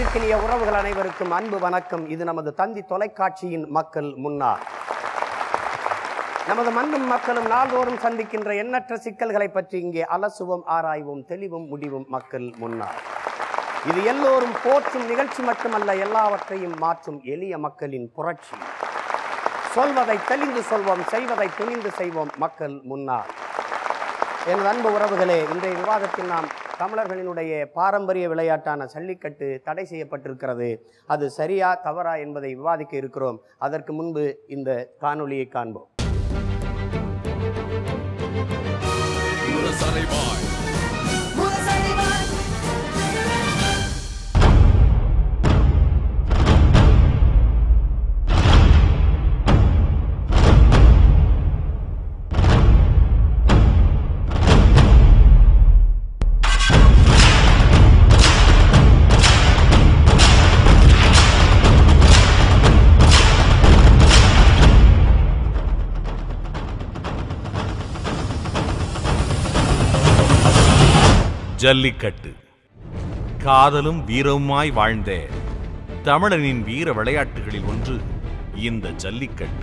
அன்பிற்கினிய உறவுகள் அனைவருக்கும் அன்பு வணக்கம் இது நமது தந்தி தொலைக்காட்சியின் மக்கள் முன்னாள் நமது மண்ணும் மக்களும் நாள்தோறும் சந்திக்கின்ற எண்ணற்ற சிக்கல்களை பற்றி இங்கே அலசுவோம் ஆராய்வோம் தெளிவும் முடிவும் மக்கள் முன்னாள் இது எல்லோரும் போற்றும் நிகழ்ச்சி மட்டுமல்ல எல்லாவற்றையும் மாற்றும் எளிய மக்களின் புரட்சி சொல்வதை தெளிந்து சொல்வோம் செய்வதை துணிந்து செய்வோம் மக்கள் முன்னாள் எனது அன்பு உறவுகளே இன்றைய விவாதத்தில் நாம் தமிழர்களினுடைய பாரம்பரிய விளையாட்டான ஜல்லிக்கட்டு தடை செய்யப்பட்டிருக்கிறது அது சரியா தவறா என்பதை விவாதிக்க இருக்கிறோம் அதற்கு முன்பு இந்த காணொளியை காண்போம் முரசறைவாய் ஜல்லிக்கட்டு காதலும் வீரமுமாய் வாழ்ந்த தமிழனின் வீர விளையாட்டுகளில் ஒன்று இந்த ஜல்லிக்கட்டு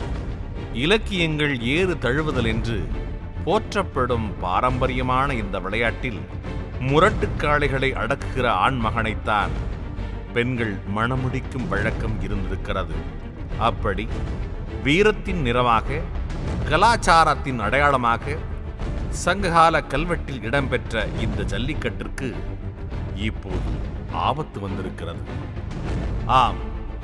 இலக்கியங்கள் ஏறு தழுவுதல் என்று போற்றப்படும் பாரம்பரியமான இந்த விளையாட்டில் முரட்டுக்காளைகளை அடக்குகிற ஆண்மகனைத்தான் பெண்கள் மணமுடிக்கும் வழக்கம் இருந்திருக்கிறது அப்படி வீரத்தின் நிறமாக கலாச்சாரத்தின் அடையாளமாக சங்ககால கல்வெட்டில் இடம்பெற்ற இந்த ஜல்லிக்கட்டிற்கு இப்போது ஆபத்து வந்திருக்கிறது ஆம்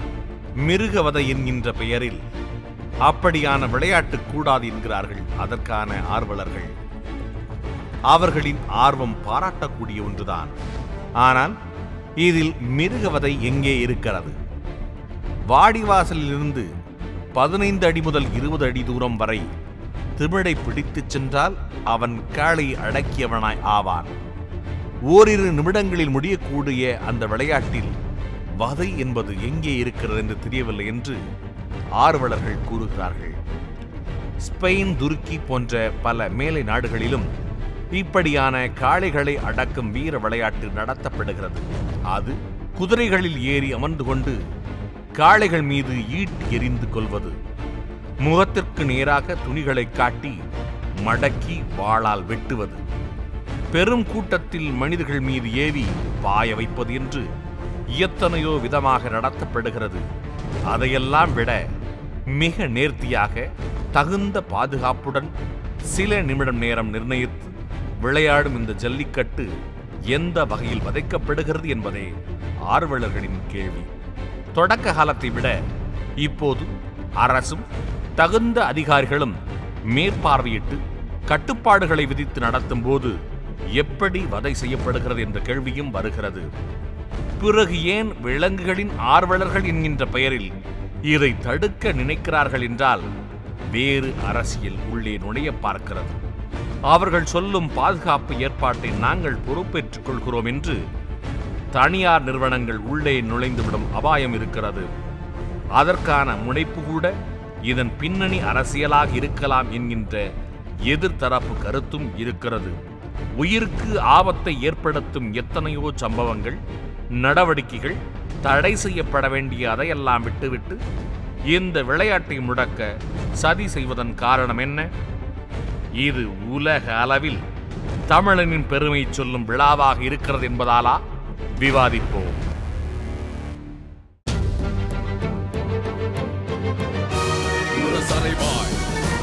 மிருகவதை என்கின்ற பெயரில் அப்படியான விளையாட்டு கூடாது என்கிறார்கள் அதற்கான ஆர்வலர்கள் அவர்களின் ஆர்வம் பாராட்டக்கூடிய ஒன்றுதான் ஆனால் இதில் மிருகவதை எங்கே இருக்கிறது வாடிவாசலிலிருந்து பதினைந்து அடி முதல் இருபது அடி தூரம் வரை திமிழை பிடித்துச் சென்றால் அவன் காளை அடக்கியவனாய் ஆவான் ஓரிரு நிமிடங்களில் முடியக்கூடிய அந்த விளையாட்டில் வதை என்பது எங்கே இருக்கிறது என்று தெரியவில்லை என்று ஆர்வலர்கள் கூறுகிறார்கள் ஸ்பெயின் துருக்கி போன்ற பல மேலை நாடுகளிலும் இப்படியான காளைகளை அடக்கும் வீர விளையாட்டு நடத்தப்படுகிறது அது குதிரைகளில் ஏறி அமர்ந்து கொண்டு காளைகள் மீது ஈட்டி எறிந்து கொள்வது முகத்திற்கு நேராக துணிகளை காட்டி மடக்கி வாளால் வெட்டுவது பெரும் கூட்டத்தில் மனிதர்கள் மீது ஏவி பாய வைப்பது என்று எத்தனையோ விதமாக நடத்தப்படுகிறது அதையெல்லாம் விட மிக நேர்த்தியாக தகுந்த பாதுகாப்புடன் சில நிமிடம் நேரம் நிர்ணயித்து விளையாடும் இந்த ஜல்லிக்கட்டு எந்த வகையில் வதைக்கப்படுகிறது என்பதே ஆர்வலர்களின் கேள்வி தொடக்க காலத்தை விட இப்போது அரசும் தகுந்த அதிகாரிகளும் மேற்பார்வையிட்டு கட்டுப்பாடுகளை விதித்து நடத்தும் போது எப்படி வதை செய்யப்படுகிறது என்ற கேள்வியும் வருகிறது பிறகு ஏன் விலங்குகளின் ஆர்வலர்கள் என்கின்ற பெயரில் இதை தடுக்க நினைக்கிறார்கள் என்றால் வேறு அரசியல் உள்ளே நுழைய பார்க்கிறது அவர்கள் சொல்லும் பாதுகாப்பு ஏற்பாட்டை நாங்கள் பொறுப்பேற்றுக் கொள்கிறோம் என்று தனியார் நிறுவனங்கள் உள்ளே நுழைந்துவிடும் அபாயம் இருக்கிறது அதற்கான முனைப்பு கூட இதன் பின்னணி அரசியலாக இருக்கலாம் என்கின்ற எதிர்த்தரப்பு கருத்தும் இருக்கிறது உயிருக்கு ஆபத்தை ஏற்படுத்தும் எத்தனையோ சம்பவங்கள் நடவடிக்கைகள் தடை செய்யப்பட வேண்டிய அதையெல்லாம் விட்டுவிட்டு இந்த விளையாட்டை முடக்க சதி செய்வதன் காரணம் என்ன இது உலக அளவில் தமிழனின் பெருமை சொல்லும் விழாவாக இருக்கிறது என்பதாலா விவாதிப்போம் முரசறைவாய்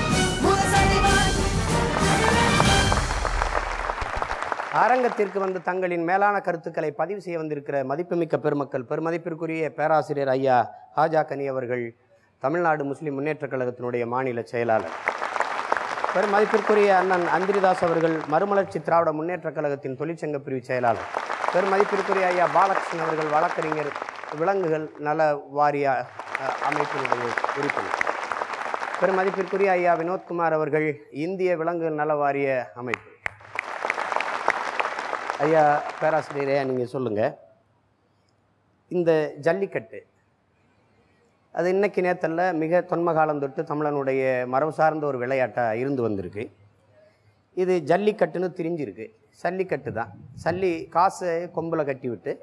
அரங்கத்திற்கு வந்து தங்களின் மேலான கருத்துக்களை பதிவு செய்ய வந்திருக்கிற மதிப்புமிக்க பெருமக்கள் பெருமதிப்பிற்குரிய பேராசிரியர் ஐயா ஹாஜா கனி அவர்கள் தமிழ்நாடு முஸ்லிம் முன்னேற்றக் கழகத்தினுடைய மாநில செயலாளர் பெருமதிப்பிற்குரிய அண்ணன் அந்திரிதாஸ் அவர்கள் மறுமலர்ச்சி திராவிட முன்னேற்றக் கழகத்தின் தொழிற்சங்க பிரிவு செயலாளர் பெருமதிப்பிற்குரிய ஐயா பாலகிருஷ்ணன் அவர்கள் வழக்கறிஞர் விலங்குகள் நல வாரிய அஹ், அமைப்பினுடைய உறுப்பினர் பெருமதிப்பிற்குரிய ஐயா வினோத்குமார் அவர்கள் இந்திய விலங்குகள் நல வாரிய அமைப்பு ஐயா பேராசிரியரே நீங்கள் சொல்லுங்கள் இந்த ஜல்லிக்கட்டு அது இன்னைக்கு நேரத்தில் மிக தொன்ம காலம் தொட்டு தமிழனுடைய மரபு சார்ந்த ஒரு விளையாட்டாக இருந்து வந்திருக்கு இது ஜல்லிக்கட்டுன்னு திரிஞ்சிருக்கு சல்லிக்கட்டு தான் சல்லி காசை கொம்பில் கட்டி விட்டு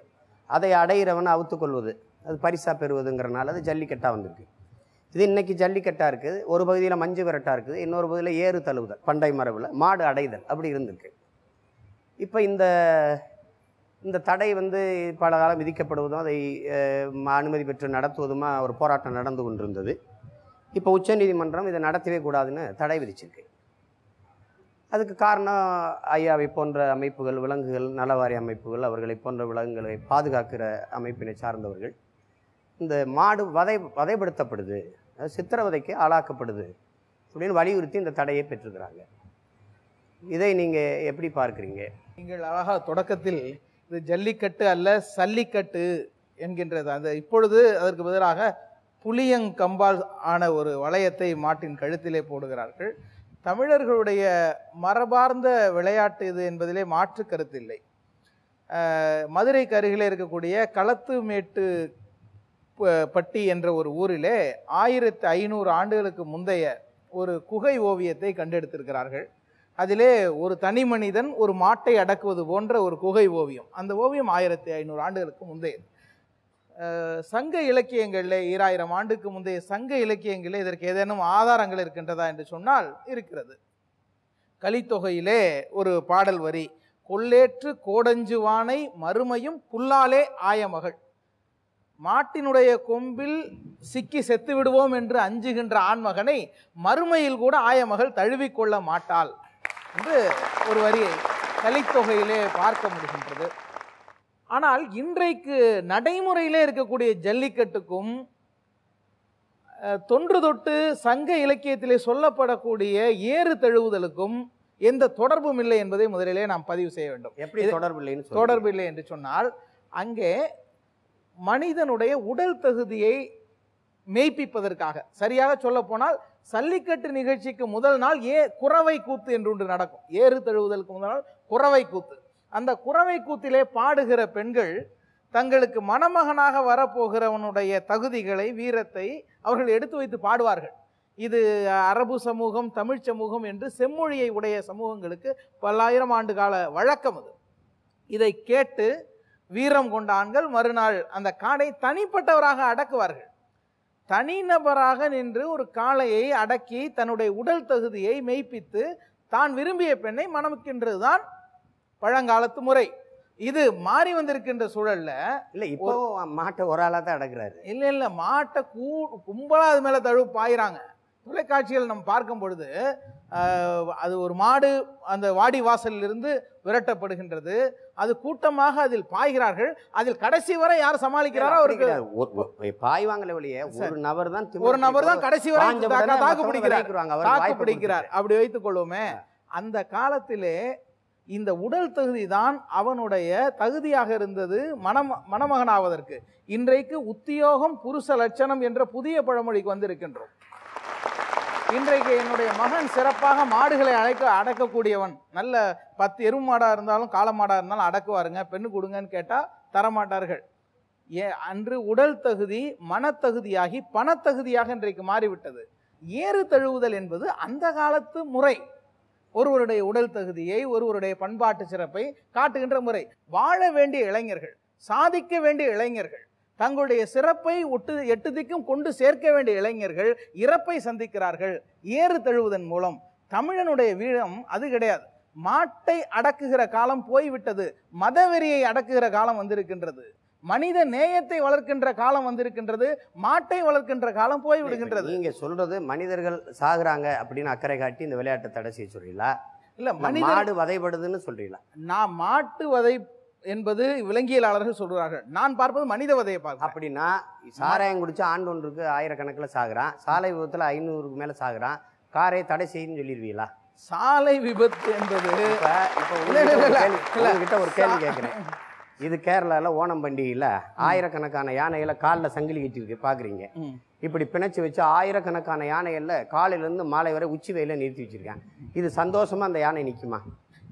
அதை அடையிறவனை அவுத்து கொள்வது அது பரிசாக பெறுவதுங்கிறனால அது ஜல்லிக்கட்டாக வந்திருக்கு இது இன்னைக்கு ஜல்லிக்கட்டாக இருக்குது ஒரு பகுதியில் மஞ்சு விரட்டாக இருக்குது இன்னொரு பகுதியில் ஏறு தழுவுதல் பண்டை மரபில் மாடு அடைதல் அப்படி இருந்திருக்கு இப்போ இந்த இந்த தடை வந்து பல காலம் விதிக்கப்படுவதும் அதை அஹ், ம- அனுமதி பெற்று நடத்துவதுமா ஒரு போராட்டம் நடந்து கொண்டிருந்தது இப்போ உச்சநீதிமன்றம் இதை நடத்தவே கூடாதுன்னு தடை விதிச்சிருக்கு அதுக்கு காரணம் ஐயாவை போன்ற அமைப்புகள் விலங்குகள் நலவாரி அமைப்புகள் அவர்களை போன்ற விலங்குகளை பாதுகாக்கிற அமைப்பினை சார்ந்தவர்கள் இந்த மாடு வதை வதைப்படுத்தப்படுது அது சித்திரவதைக்கு ஆளாக்கப்படுது அப்படின்னு வலியுறுத்தி இந்த தடையை பெற்றிருக்கிறாங்க இதை நீங்கள் எப்படி பார்க்குறீங்க நீங்கள் அழகா தொடக்கத்தில் இது ஜல்லிக்கட்டு அல்ல சல்லிக்கட்டு என்கின்றது அந்த இப்பொழுது அதற்கு பதிலாக புளியங்கம்பால் ஆன ஒரு வளையத்தை மாட்டின் கழுத்திலே போடுகிறார்கள் தமிழர்களுடைய மரபார்ந்த விளையாட்டு இது என்பதிலே மாற்று கருத்தில்லை அஹ், மதுரைக்கு அருகிலே இருக்கக்கூடிய களத்துமேட்டு ப- பட்டி என்ற ஒரு ஊரிலே ஆயிரத்து ஐநூறு ஆண்டுகளுக்கு முந்தைய ஒரு குகை ஓவியத்தை கண்டெடுத்திருக்கிறார்கள் அதிலே ஒரு தனி மனிதன் ஒரு மாட்டை அடக்குவது போன்ற ஒரு குகை ஓவியம் அந்த ஓவியம் ஆயிரத்தி ஐநூறு ஆண்டுகளுக்கு முந்தையது அஹ், சங்க இலக்கியங்களில் ஈராயிரம் ஆண்டுக்கு முந்தைய சங்க இலக்கியங்களில் இதற்கு ஏதேனும் ஆதாரங்கள் இருக்கின்றதா என்று சொன்னால் இருக்கிறது கலித்தொகையிலே ஒரு பாடல் வரி கொல்லேற்று கோடஞ்சுவானை மறுமையும் புல்லாலே ஆயமகள் மாட்டினுடைய கொம்பில் சிக்கி செத்து விடுவோம் என்று அஞ்சுகின்ற ஆண்மகனை மறுமையில் கூட ஆயமகள் தழுவிக்கொள்ள மாட்டாள் என்று ஒரு வரியை கலித்தொகையிலே பார்க்க முடிகின்றது ஆனால் இன்றைக்கு நடைமுறையிலே இருக்கக்கூடிய ஜல்லிக்கட்டுக்கும் அஹ், தொன்று தொட்டு சங்க இலக்கியத்திலே சொல்லப்படக்கூடிய ஏறு தழுவுதலுக்கும் எந்த தொடர்பும் இல்லை என்பதை முதலிலே நாம் பதிவு செய்ய வேண்டும் எப்படி இது- தொடர்பு இல்லைன்னு சொல்றீங்க? தொடர்பு இல்லை என்று சொன்னால் அங்கே மனிதனுடைய உடல் தகுதியை மெய்ப்பிப்பதற்காக சரியாக சொல்ல போனால் சல்லிக்கட்டு நிகழ்ச்சிக்கு முதல் நாள் ஏ குறவை கூத்து என்று ஒன்று நடக்கும் ஏறு தழுவுதலுக்கு முதல் நாள் குறவை கூத்து அந்த குறவை கூத்திலே பாடுகிற பெண்கள் தங்களுக்கு மணமகனாக வரப்போகிறவனுடைய தகுதிகளை வீரத்தை அவர்கள் எடுத்து வைத்து பாடுவார்கள் இது அரபு சமூகம் தமிழ் சமூகம் என்று செம்மொழியை உடைய சமூகங்களுக்கு பல்லாயிரம் ஆண்டு கால வழக்கம் அது இதை கேட்டு வீரம் கொண்ட ஆண்கள் மறுநாள் அந்த காடை தனிப்பட்டவராக அடக்குவார்கள் தனிநபராக நின்று ஒரு காளையை அடக்கி தன்னுடைய உடல் தகுதியை மெய்ப்பித்து தான் விரும்பிய பெண்ணை மணமிக்கின்றது தான் பழங்காலத்து முறை இது மாறி வந்திருக்கின்ற சூழல்ல இல்லை இப்போ மாட்டை ஒரு ஆளாக தான் அடக்குறாரு இல்ல இல்ல மாட்டை கூ கும்பலா அது மேல தழுவு பாயிறாங்க தொலைக்காட்சிகள் நம்ம பார்க்கும் பொழுது ஆஹ், அது ஒரு மாடு அந்த வாடி வாசலில் இருந்து விரட்டப்படுகின்றது அது கூட்டமாக அதில் பாய்கிறார்கள் அதில் கடைசி வரை யார் சமாளிக்கிறாரோ அப்படி அவருக்கு கிடையாது. ஒரு- ஒரு- பாய்வாங்களே ஒழிய ஒரு நபர் தான் ஒரு நபர் தான் கடைசி வரை பாஞ்ச தாக்கு- உடனே தாக்கு மத்தவங்க பிடிக்கிறார் விலகிக்குவாங்க. அவருக்கு தாக்கு வாய்ப்பு பிடிக்கிறார் அப்படி வைத்துக் கொள்வோமே அந்த காலத்திலே இந்த உடல் தகுதி தான் அவனுடைய தகுதியாக இருந்தது மணம மணமகனாவதற்கு இன்றைக்கு உத்தியோகம் புருஷ லட்சணம் என்ற புதிய பழமொழிக்கு வந்திருக்கின்றோம் இன்றைக்கு என்னுடைய மகன் சிறப்பாக மாடுகளை அழைக்க அடக்கக்கூடியவன் நல்ல பத்து எருமை மாடா இருந்தாலும் காளை மாடா இருந்தாலும் அடக்குவாருங்க பெண்ணு கொடுங்கன்னு கேட்டா தரமாட்டார்கள் ஏ அன்று உடல் தகுதி மனத்தகுதியாகி பணத்தகுதியாக இன்றைக்கு மாறிவிட்டது ஏறு தழுவுதல் என்பது அந்த காலத்து முறை ஒருவருடைய உடல் தகுதியை ஒருவருடைய பண்பாட்டு சிறப்பை காட்டுகின்ற முறை வாழ வேண்டிய இளைஞர்கள் சாதிக்க வேண்டிய இளைஞர்கள் தங்களுடைய சிறப்பை ஒட்டு எட்டு திக்கும் கொண்டு சேர்க்க வேண்டிய இளைஞர்கள் இறப்பை சந்திக்கிறார்கள் ஏறு தழுவுதன் மூலம் தமிழனுடைய வீழம் அது கிடையாது மாட்டை அடக்குகிற காலம் போய்விட்டது மதவெறியை அடக்குகிற காலம் வந்திருக்கின்றது மனித நேயத்தை வளர்க்கின்ற காலம் வந்திருக்கின்றது மாட்டை வளர்க்கின்ற காலம் போய் விடுகின்றது நீங்க சொல்றது மனிதர்கள் சாகுறாங்க அப்படின்னு அக்கறை காட்டி இந்த விளையாட்டை தடை செய்ய சொல்றீங்களா இல்ல இல்ல மனித மாடு வதைபடுதுன்னு சொல்றீங்களா நான் மாட்டு வதை என்பது விலங்கியலாளர்கள் சொல்கிறார்கள் நான் பார்ப்பது மனித வதையை பார்க்கிறேன் அப்படின்னா சாராயம் குடிச்சு ஆண்டு ஒன்றுக்கு ஆயிரக்கணக்கில் சாகுறான் சாலை விபத்துல ஐநூறுக்கு மேல சாகுறான் காரை தடை செய்யுன்னு சொல்லிடுவீங்களா சாலை விபத்து என்பது இப்ப இப்ப இல்ல, இல்ல, இல்ல, உங்ககிட்ட ஒரு கேள்வி- இல்ல. உங்ககிட்ட ஒரு கேள்வி கேட்குறேன் இது கேரளால ஓணம் பண்டிகையில் ஆயிரக்கணக்கான யானைகளை காலில் சங்கிலி கட்டியிருக்கு பார்க்குறீங்க ம். இப்படி பிணைச்சு வச்சு ஆயிரக்கணக்கான யானைகளில் காலையிலேருந்து மாலை வரை உச்சி வெயில நிறுத்தி வச்சிருக்கேன் இது சந்தோஷமா அந்த யானை நிற்குமா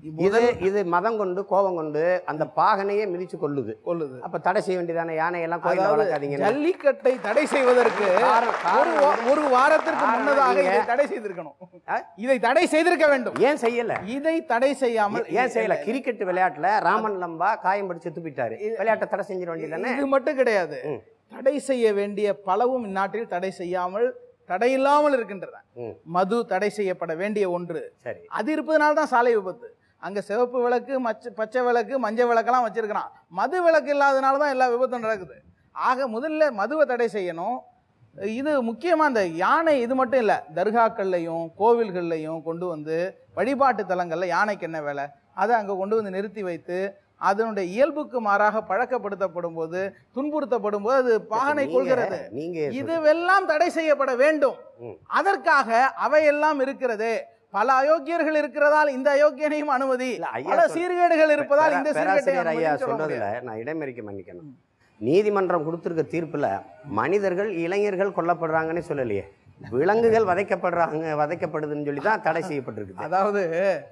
இது முதல் இது மதம் கொண்டு கோபம் கொண்டு அந்த பாகனையே மிதிச்சு கொள்ளுது கொள்ளுது அப்ப தடை செய்ய வேண்டியதானே யானையெல்லாம் கோயில அதாவது வளர்க்காதீங்க ஜல்லிக்கட்டை தடை செய்வதற்கு காரணம்- ஒரு காரணம் வா- ஒரு வாரத்திற்கு காரணம் முன்னதாக நீங்க- இதை தடை செய்திருக்கணும் ஆ? இதை தடை செய்திருக்க வேண்டும் ஏன் செய்யல இதை தடை செய்யாமல் ஏன் செய்யல கிரிக்கெட் விளையாட்டுல ராமன் லம்பா காயம் படி செத்து போயிட்டாரு விளையாட்டை தடை செஞ்சிட வேண்டியதானே இது மட்டும் கிடையாது ம். தடை செய்ய வேண்டிய பலவும் இந்நாட்டில் தடை செய்யாமல் தடையில்லாமல் இருக்கின்றன ம். மது தடை செய்யப்பட வேண்டிய ஒன்று சரி அது இருப்பதனால தான் சாலை விபத்து அங்க சிவப்பு விளக்கு மச்ச பச்சை விளக்கு மஞ்சள் விளக்கெல்லாம் வச்சிருக்கிறான் மது விளக்கு இல்லாதனால தான் எல்லா விபத்தும் நடக்குது ஆக முதல்ல மதுவை தடை செய்யணும் இது முக்கியமா இந்த யானை இது மட்டும் இல்லை தர்காக்கள்லையும் கோவில்கள்லையும் கொண்டு வந்து வழிபாட்டு தலங்கள்ல யானைக்கு என்ன வேலை அதை அங்க கொண்டு வந்து நிறுத்தி வைத்து அதனுடைய இயல்புக்கு மாறாக பழக்கப்படுத்தப்படும் போது துன்புறுத்தப்படும் போது அது பாகனை நீங்க- கொள்கிறது நீங்க இதுவெல்லாம் தடை செய்யப்பட வேண்டும் ம். அதற்காக அவையெல்லாம் இருக்கிறது பல அயோக்கியர்கள் இருக்கிறதால் இந்த அயோக்கியனையும் அனுமதி இல்ல, ஐயா பல சொல்- சீர்கேடுகள் இருப்பதால் இந்த பேராசிரியர் சீர்கேட்டை ஐயா அனுமதின்னு சொல்ல சொல்றதுல முடியாது. நான் இடைமறிக்க மன்னிக்கணும் நீதிமன்றம் கொடுத்திருக்க தீர்ப்புல மனிதர்கள் இளைஞர்கள் கொல்லப்படுறாங்கன்னு சொல்லலையே விலங்குகள் வதைக்கப்படுறாங்க வதைக்கப்படுதுன்னு சொல்லி தான் தடை செய்யப்பட்டிருக்குது அதாவது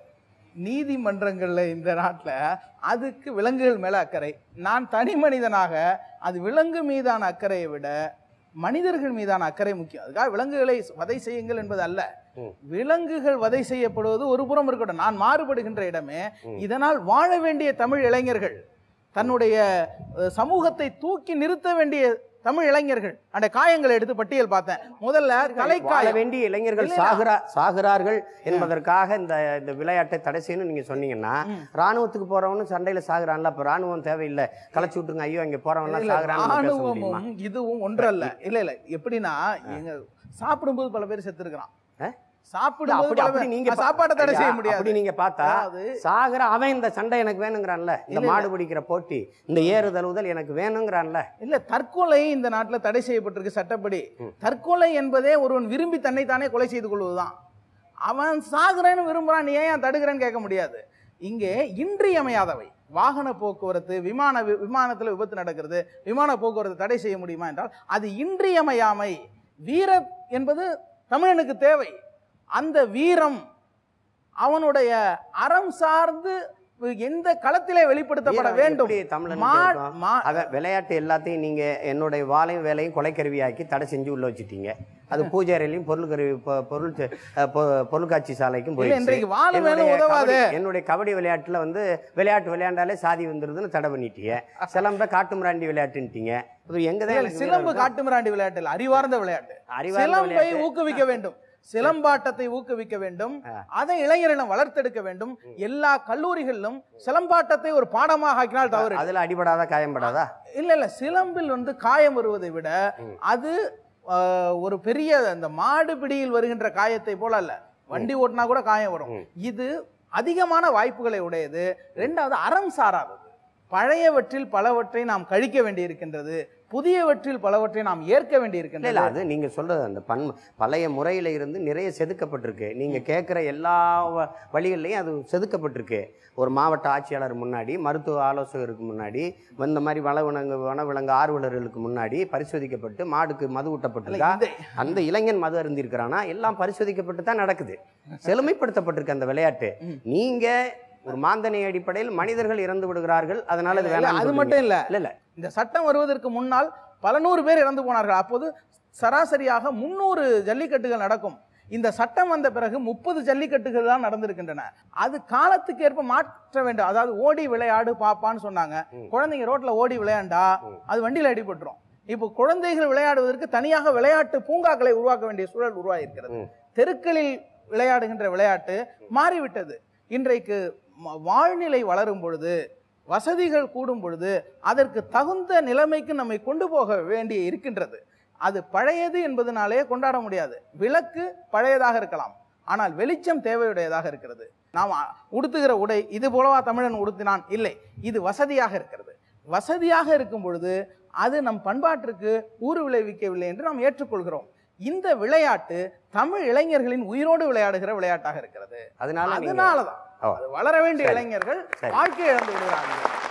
நீதிமன்றங்கள்ல இந்த நாட்டுல அதுக்கு விலங்குகள் மேல அக்கறை நான் தனி மனிதனாக அது விலங்கு மீதான அக்கறையை விட மனிதர்கள் மீதான அக்கறை முக்கியம் அதுக்காக விலங்குகளை வதை செய்யுங்கள் என்பது அல்ல ம். விலங்குகள் வதை செய்யப்படுவது ஒரு புறம் இருக்கட்டும் நான் மாறுபடுகின்ற இடமே ம். இதனால் வாழ வேண்டிய தமிழ் இளைஞர்கள் தன்னுடைய அஹ், சமூகத்தை தூக்கி நிறுத்த வேண்டிய தமிழ் இளைஞர்கள் அந்த காயங்களை எடுத்து பட்டியல் பார்த்தேன் முதல்ல வாழ தலைக்காயம் வேண்டிய இளைஞர்கள் இல்ல, இல்ல. சாகுறா சாகுறார்கள் என்பதற்காக இந்த இந்த விளையாட்டை தடை செய்யணும் நீங்க சொன்னீங்கன்னா ம். ராணுவத்துக்கு போறவனும் சண்டையில சாகுறான்ல அப்ப ராணுவம் தேவையில்லை கலைச்சு விட்டுருங்க ஐயோ இங்க போறவன்லாம் இல்ல, சாகுறான்னு நம்ம பேச முடியுமா ராணுவமும் இதுவும் ஒன்றல்ல இல்ல இல்ல எப்படின்னா எங்க சாப்பிடும்போது பல பேர் செத்துருக்கிறான் ஆ? சாப்பிடும்போது அப்படி பல அப்படி பேர் நீங்க நான் சாப்பாட்டை தடை செய்ய ஐயா, முடியாது அப்படி நீங்க பார்த்தா அதாவது சாகுற அவன் இந்த சண்டை எனக்கு வேணுங்கிறான்ல இந்த இல்ல, இல்ல. மாடு பிடிக்கிற போட்டி இந்த ஏறு தழுவுதல் எனக்கு வேணுங்கிறான்ல இல்ல தற்கொலை இந்த நாட்டுல தடை செய்யப்பட்டிருக்கு சட்டப்படி ம். தற்கொலை என்பதே ஒருவன் விரும்பி தன்னைத்தானே கொலை செய்து கொள்வதுதான் அவன் சாகுறேன்னு விரும்புறான் நீ ஏன் தடுக்கிறேன்னு கேட்க முடியாது இங்கே இன்றியமையாதவை வாகன போக்குவரத்து விமான வி- விமானத்துல விபத்து நடக்கிறது விமான போக்குவரத்து தடை செய்ய முடியுமா என்றால் அது இன்றியமையாமை வீர என்பது தமிழனுக்கு தேவை அந்த வீரம் அவனுடைய அறம் சார்ந்து எந்த களத்திலே வெளிப்படுத்தப்பட வீரன் வேண்டும் எப்படி தமிழனுக்கு மா- இருக்கும்? மா- அத விளையாட்டு எல்லாத்தையும் நீங்க என்னுடைய வாழையும் வேலையும் கொலைக்கருவியாக்கி தடை செஞ்சு உள்ள வச்சுட்டீங்க அது பூஜை அறையிலையும் பொருள் கருவி பொ- பொருள் செ- அஹ் பொ- பொருட்காட்சி சாலைக்கும் இல்ல போயிடுச்சு இன்றைக்கு வாழ வேணும் என்னுடைய உதவாது கபடி- என்னுடைய கபடி விளையாட்டுல வந்து விளையாட்டு விளையாண்டாலே சாதி வந்துருதுன்னு தடை பண்ணிட்டீங்க சிலம்ப காட்டுமிராண்டி விளையாட்டுன்ட்டீங்க அப்புறம் எங்கதான் இல்ல, எனக்கு சிலம்பு வீரம் காட்டுமிராண்டி விளையாட்டு இல்ல அறிவார்ந்த விளையாட்டு இருக்கும்? அறிவார்ந்த சிலம்பை விளையாட்டு ஊக்குவிக்க வேண்டும் சிலம்பாட்டத்தை ஊக்குவிக்க வேண்டும் ஆ. அதை இளைஞரிடம் வளர்த்தெடுக்க வேண்டும் எல்லா கல்லூரிகளிலும் சிலம்பாட்டத்தை ஒரு பாடமாக ஆக்கினால் தவறு அதுல அடிபடாதா காயம்படாதா இல்ல இல்ல சிலம்பில் வந்து காயம் வருவதை விட ம். அது ஆஹ், ஒரு பெரிய அந்த மாடு பிடியில் வருகின்ற காயத்தை போல அல்ல வண்டி ஓட்டினா கூட காயம் வரும் ம். இது அதிகமான வாய்ப்புகளை உடையது ரெண்டாவது அறம் சாராதது பழையவற்றில் பலவற்றை நாம் கழிக்க வேண்டியிருக்கின்றது புதியவற்றில் பலவற்றை நாம் ஏற்க இல்ல இல்ல வேண்டியிருக்கின்றது அது நீங்க சொல்றது அந்த பன் பழைய முறையில இருந்து நிறைய செதுக்கப்பட்டிருக்கு நீங்க கேட்குற எல்லா வ- வழிகள்லையும் அது செதுக்கப்பட்டிருக்கு ஒரு மாவட்ட ஆட்சியாளர் முன்னாடி மருத்துவ ஆலோசகருக்கு முன்னாடி இந்த மாதிரி வனவிலங்கு வனவிலங்கு ஆர்வலர்களுக்கு முன்னாடி பரிசோதிக்கப்பட்டு மாடுக்கு மது ஊட்டப்பட்டிருக்கா இந்த- அந்த இளைஞன் மது அருந்திருக்கிறானா எல்லாம் பரிசோதிக்கப்பட்டு தான் நடக்குது செழுமைப்படுத்தப்பட்டிருக்கு அந்த விளையாட்டு ம். நீங்க ஒரு மாந்தனை அடிப்படையில் மனிதர்கள் இறந்து விடுகிறார்கள் அதனால அது இல்ல, வேணாம் அது மட்டும் இல்ல இல்ல இல்ல இந்த சட்டம் வருவதற்கு முன்னால் பல நூறு பேர் இறந்து போனார்கள் அப்போது சராசரியாக முன்னூறு ஜல்லிக்கட்டுகள் நடக்கும் இந்த சட்டம் வந்த பிறகு முப்பது ஜல்லிக்கட்டுகள் தான் நடந்திருக்கின்றன அது காலத்துக்கு ஏற்ப மாற்ற வேண்டும் அதாவது ஓடி விளையாடு பாப்பான்னு சொன்னாங்க ம். குழந்தைங்க ரோட்ல ஓடி விளையாண்டா ம். அது வண்டியில் அடிபட்டுரும் இப்போ குழந்தைகள் விளையாடுவதற்கு தனியாக விளையாட்டு பூங்காக்களை உருவாக்க வேண்டிய சூழல் உருவாகியிருக்கிறது ம். தெருக்களில் விளையாடுகின்ற விளையாட்டு மாறிவிட்டது இன்றைக்கு ம- வாழ்நிலை வளரும் பொழுது வசதிகள் கூடும் பொழுது அதற்கு தகுந்த நிலைமைக்கு நம்மை கொண்டு போக வேண்டி இருக்கின்றது அது பழையது என்பதனாலே கொண்டாட முடியாது விளக்கு பழையதாக இருக்கலாம் ஆனால் வெளிச்சம் தேவையுடையதாக இருக்கிறது நாம் அ- உடுத்துகிற உடை இது போலவா தமிழன் உடுத்தினான் இல்லை இது வசதியாக இருக்கிறது வசதியாக இருக்கும் பொழுது அது நம் பண்பாட்டிற்கு ஊறு விளைவிக்கவில்லை என்று நாம் ஏற்றுக்கொள்கிறோம் இந்த விளையாட்டு தமிழ் இளைஞர்களின் உயிரோடு விளையாடுகிற விளையாட்டாக இருக்கிறது அதனால நீங்க அதனாலதான் ஓ. அது வளர வேண்டிய சரி. இளைஞர்கள் சரி. வாழ்க்கை இழந்து விடுகிறார்கள்